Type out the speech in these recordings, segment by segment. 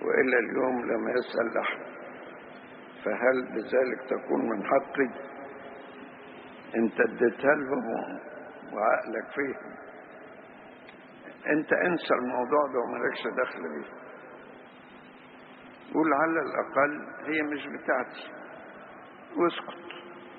وإلى اليوم لم يسأل أحد فهل بذلك تكون من حقي انت اديتها لهم وعقلك فيهم انت انسى الموضوع ده ومالكش دخل بيه قول على الاقل هي مش بتاعتي واسكت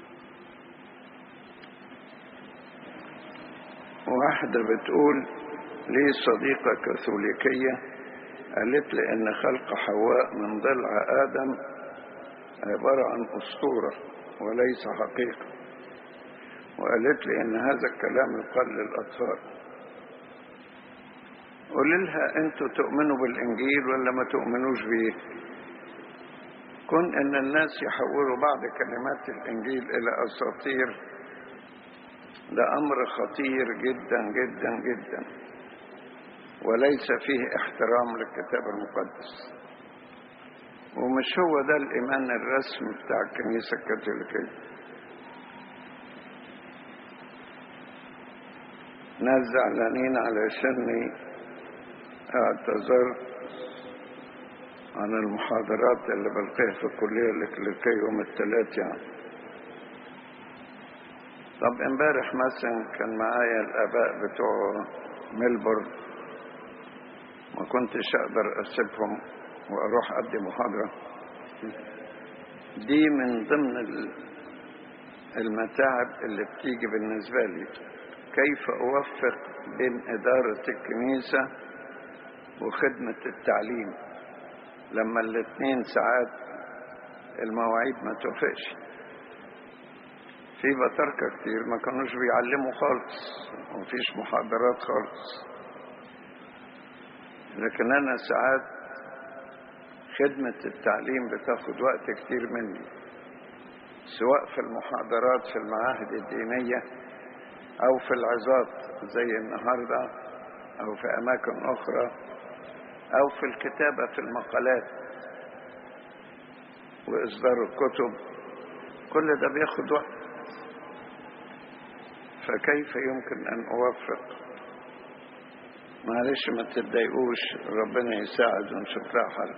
واحدة بتقول لي صديقة كاثوليكية قالت لي ان خلق حواء من ضلع ادم عبارة عن اسطورة وليس حقيقة وقالت لي ان هذا الكلام يقال للاطفال قول لها انتوا تؤمنوا بالانجيل ولا ما تؤمنوش بيه كن ان الناس يحولوا بعض كلمات الانجيل الى اساطير ده امر خطير جدا جدا جدا وليس فيه احترام للكتاب المقدس ومش هو ده الايمان الرسمي بتاع الكنيسه الكاثوليكيه ناس زعلانين علشاني اعتذرت عن المحاضرات اللي بلقيها في الكلية الإكليريكية يوم الثلاث يعني طب امبارح مثلا كان معايا الآباء بتوع ملبورن ما كنتش أقدر أسيبهم وأروح أدي محاضرة دي من ضمن المتاعب اللي بتيجي بالنسبة لي كيف أوفق بين إدارة الكنيسة وخدمة التعليم لما الاثنين ساعات المواعيد ما توافقش في بطاركة كتير ما كانوش بيعلموا خالص ومفيش محاضرات خالص لكن أنا ساعات خدمة التعليم بتاخد وقت كتير مني سواء في المحاضرات في المعاهد الدينية أو في العظات زي النهاردة أو في أماكن أخرى أو في الكتابة في المقالات وإصدار الكتب كل ده بياخد وقت فكيف يمكن أن أوفق معلش ما تتضايقوش ربنا يساعد ونشوف لها حل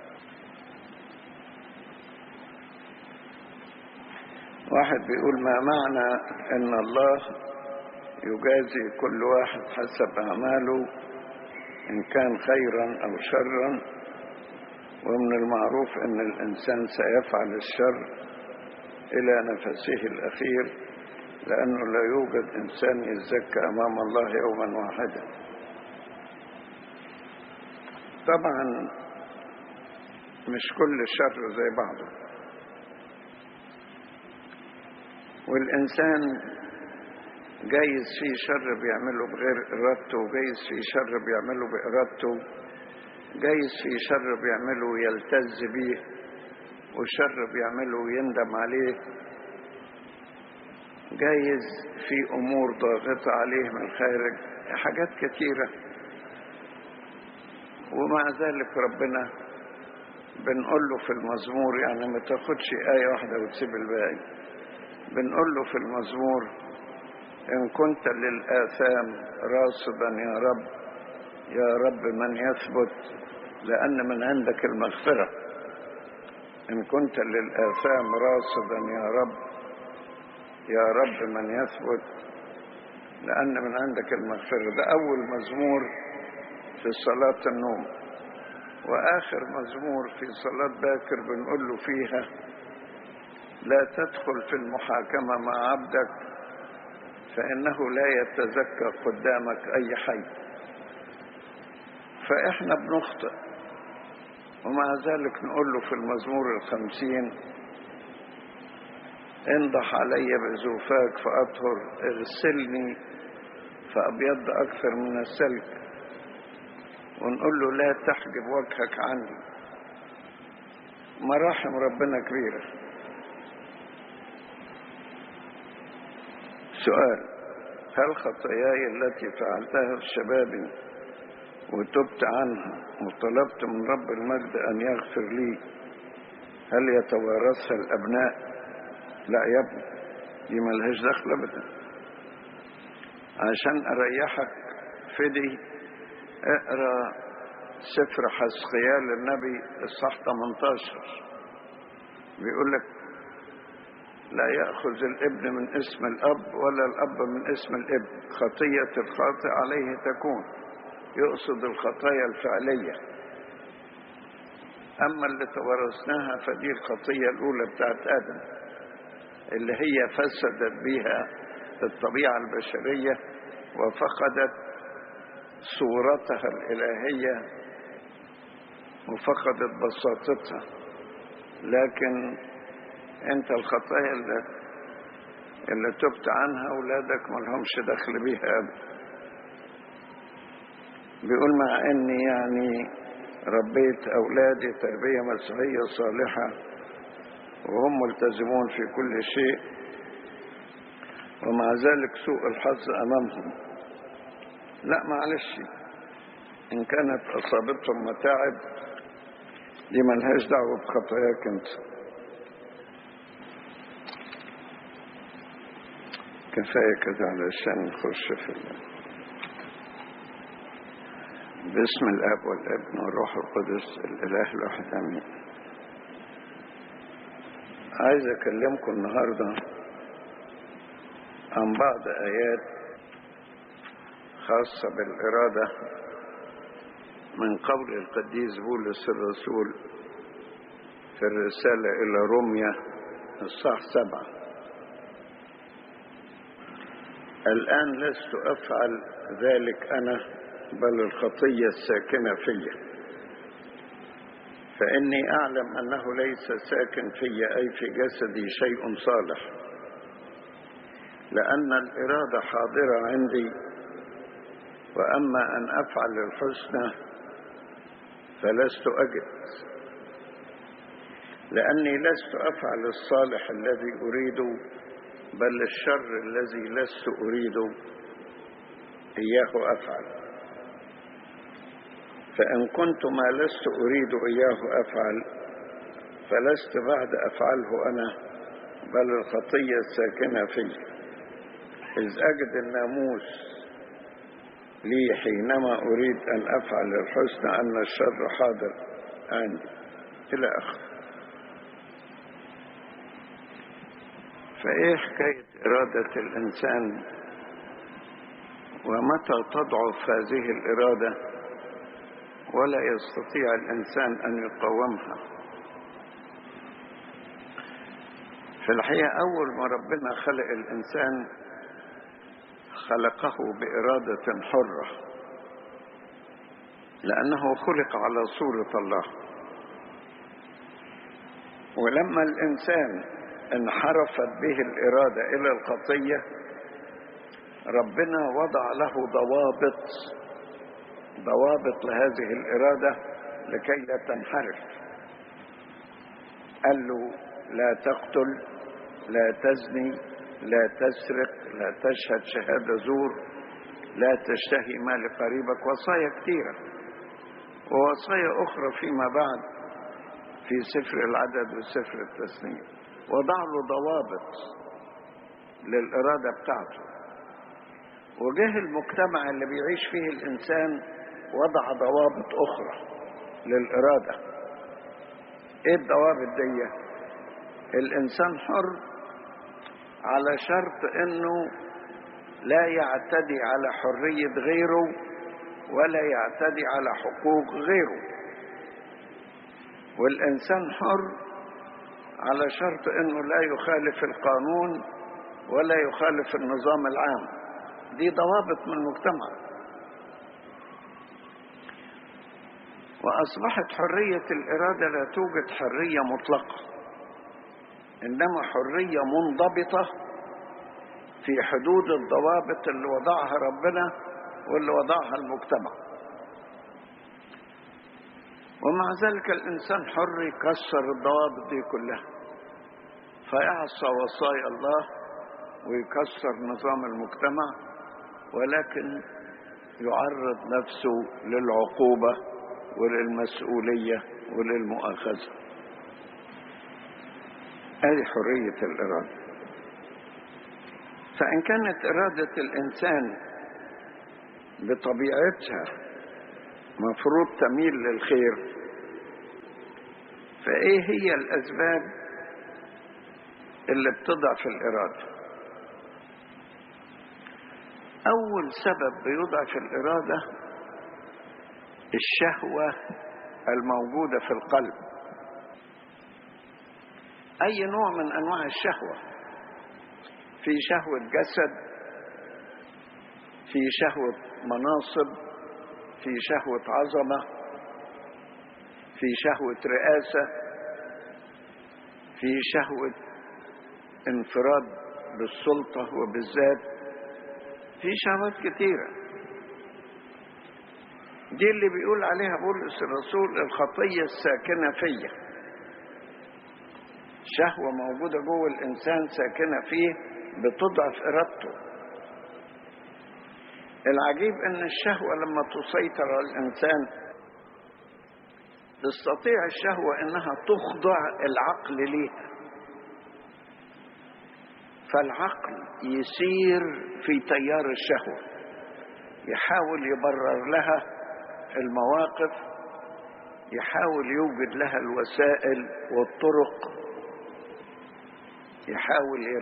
واحد بيقول ما معنى ان الله يجازي كل واحد حسب اعماله ان كان خيرا او شرا ومن المعروف ان الانسان سيفعل الشر الى نفسه الاخير لانه لا يوجد انسان يزكى امام الله يوما واحدا طبعا مش كل شر زي بعضه والإنسان جايز فيه شر بيعمله بغير إرادته وجايز فيه شر بيعمله بإرادته جايز فيه شر بيعمله يلتز بيه وشر بيعمله يندم عليه جايز في أمور ضاغطة عليه من الخارج حاجات كثيرة ومع ذلك ربنا بنقول له في المزمور يعني ما تاخدش آية واحدة وتسيب الباقي بنقول له في المزمور إن كنت للآثام راصدا يا رب يا رب من يثبت لأن من عندك المغفرة إن كنت للآثام راصدا يا رب يا رب من يثبت لأن من عندك المغفرة ده أول مزمور في صلاة النوم وآخر مزمور في صلاة باكر بنقول له فيها لا تدخل في المحاكمة مع عبدك فإنه لا يتزكى قدامك أي حي فإحنا بنخطئ ومع ذلك نقول له في المزمور الخمسين انضح علي بزوفاك فأطهر اغسلني فأبيض أكثر من السلك ونقول له لا تحجب وجهك عني مراحم ربنا كبيره سؤال هل خطاياي التي فعلتها في شبابي وتبت عنها وطلبت من رب المجد أن يغفر لي هل يتوارثها الأبناء لا يا ابني دي ملهاش دخل أبدا عشان أريحك فدي اقرأ سفر حسقيال النبي الصح 18 بيقول لك لا يأخذ الابن من اسم الأب ولا الأب من اسم الابن خطية الخاطئ عليه تكون يقصد الخطايا الفعلية أما اللي تورثناها فدي الخطية الأولى بتاعت آدم اللي هي فسدت بها الطبيعة البشرية وفقدت صورتها الإلهية وفقدت بساطتها لكن انت الخطايا اللي, اللي تبت عنها اولادك ما لهمش دخل بيها ابدا بيقول مع اني يعني ربيت اولادي تربيه مسيحيه صالحه وهم ملتزمون في كل شيء ومع ذلك سوء الحظ امامهم لا معلش ان كانت اصابتهم متاعب دي ملهاش دعوه بخطاياك انت كفاية كده علشان نخش في الله باسم الاب والابن والروح القدس الاله الواحد امين عايز اكلمكم النهارده عن بعض ايات خاصه بالاراده من قول القديس بولس الرسول في الرساله الى روميا الصح سبعه الآن لست أفعل ذلك أنا بل الخطية الساكنة في فإني أعلم أنه ليس ساكن في أي في جسدي شيء صالح لأن الإرادة حاضرة عندي وأما أن أفعل الحسنى فلست أجد لأني لست أفعل الصالح الذي أريده بل الشر الذي لست أريد إياه أفعل فإن كنت ما لست أريد إياه أفعل فلست بعد أفعله أنا بل الخطية الساكنة في إذ أجد الناموس لي حينما أريد أن أفعل الحسن أن الشر حاضر عندي إلى آخره فايه حكايه اراده الانسان ومتى تضعف هذه الاراده ولا يستطيع الانسان ان يقاومها في الحقيقه اول ما ربنا خلق الانسان خلقه باراده حره لانه خلق على صوره الله ولما الانسان انحرفت به الإرادة إلى الخطية ربنا وضع له ضوابط ضوابط لهذه الإرادة لكي لا تنحرف قال له لا تقتل لا تزني لا تسرق لا تشهد شهادة زور لا تشتهي مال قريبك وصايا كثيرة ووصايا أخرى فيما بعد في سفر العدد وسفر التثنيه وضع له ضوابط للإرادة بتاعته وجه المجتمع اللي بيعيش فيه الإنسان وضع ضوابط أخرى للإرادة إيه الضوابط دي؟ الإنسان حر على شرط إنه لا يعتدي على حرية غيره ولا يعتدي على حقوق غيره والإنسان حر على شرط انه لا يخالف القانون ولا يخالف النظام العام دي ضوابط من المجتمع واصبحت حريه الاراده لا توجد حريه مطلقه انما حريه منضبطه في حدود الضوابط اللي وضعها ربنا واللي وضعها المجتمع ومع ذلك الانسان حر يكسر الضوابط دي كلها فيعصى وصايا الله ويكسر نظام المجتمع ولكن يعرض نفسه للعقوبه وللمسؤوليه وللمؤاخذه هذه حريه الاراده فان كانت اراده الانسان بطبيعتها مفروض تميل للخير فايه هي الاسباب اللي بتضعف الاراده اول سبب بيضعف الاراده الشهوه الموجوده في القلب اي نوع من انواع الشهوه في شهوه جسد في شهوه مناصب في شهوه عظمه في شهوه رئاسه في شهوه انفراد بالسلطه وبالذات في شهوات كتيره دي اللي بيقول عليها بولس الرسول الخطيه الساكنه فيا شهوة موجودة جوه الإنسان ساكنة فيه بتضعف إرادته العجيب أن الشهوة لما تسيطر على الإنسان تستطيع الشهوة أنها تخضع العقل ليها فالعقل يسير في تيار الشهوة يحاول يبرر لها المواقف يحاول يوجد لها الوسائل والطرق يحاول